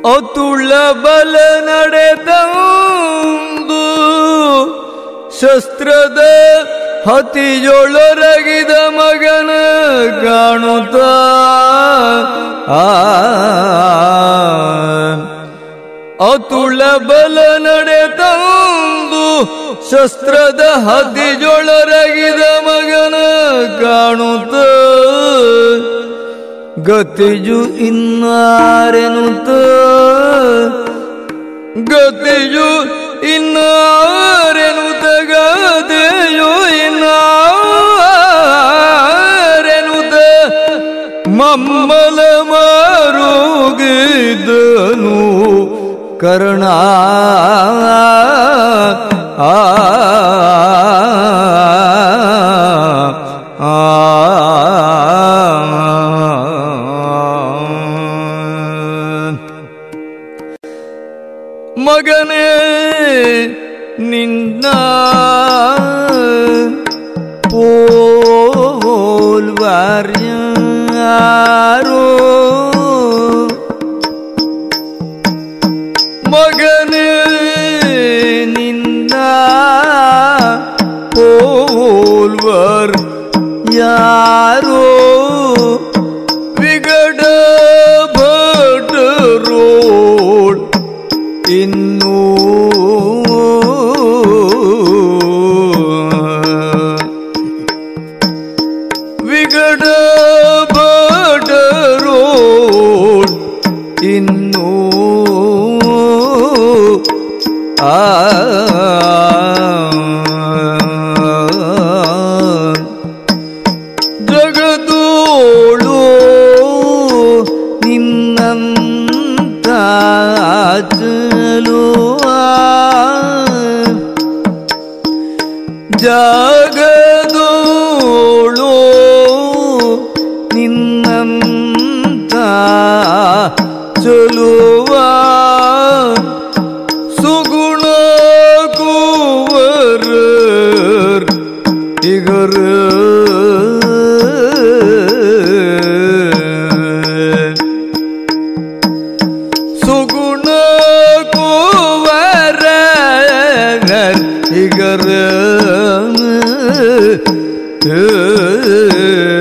ಅತುಳ ಬಲ ನಡೆದಂದು ಶಸ್ತ್ರದ ಹತಿಯೊಳರಗಿದ ಮಗನ ಕಾಣುತ್ತ ಆ ಅತುಳ ಬಲ ನಡೆದಂದು ಶಸ್ತ್ರದ ಹತಿಯೊಳರಗಿದ ಮಗನ ಕಾಣುತ್ತ ಗತಿಯು ಇನ್ನಾರೆನುತ್ತ ಗತಿಯು ಇನ್ನಾರೆನುತ ಗದೆಯು ಇನ್ನಾರೆನುತ ಮಮ್ಮಲ ಮಾರುಗಿದ್ದನು ಕರ್ಣ ಆ ಮಗನೇ ನಿನ್ನ ಪೋಲ್ವಾರ್ಯಾರೋ ಮಗನೇ ನಿನ್ನ ಪೋಲ್ವರ್ ಯಾರೋ ವಿಗಡ ಭಟ್ರೋಳ್ ಇನ್ನೂ ವಿಗಡ ಭಟ್ರೋಳ್ ಇನ್ನೂ ಆ ಜಗದೋಳು ನಿನ್ನಂತ ಚಲುವ ಜಗದೋಳು ನಿನ್ನಂತ ಚಲುವ ಸುಗುಣ ಕುವರ ಇಗರ ಸುಗುಣ ಕುವರ ಇಗರ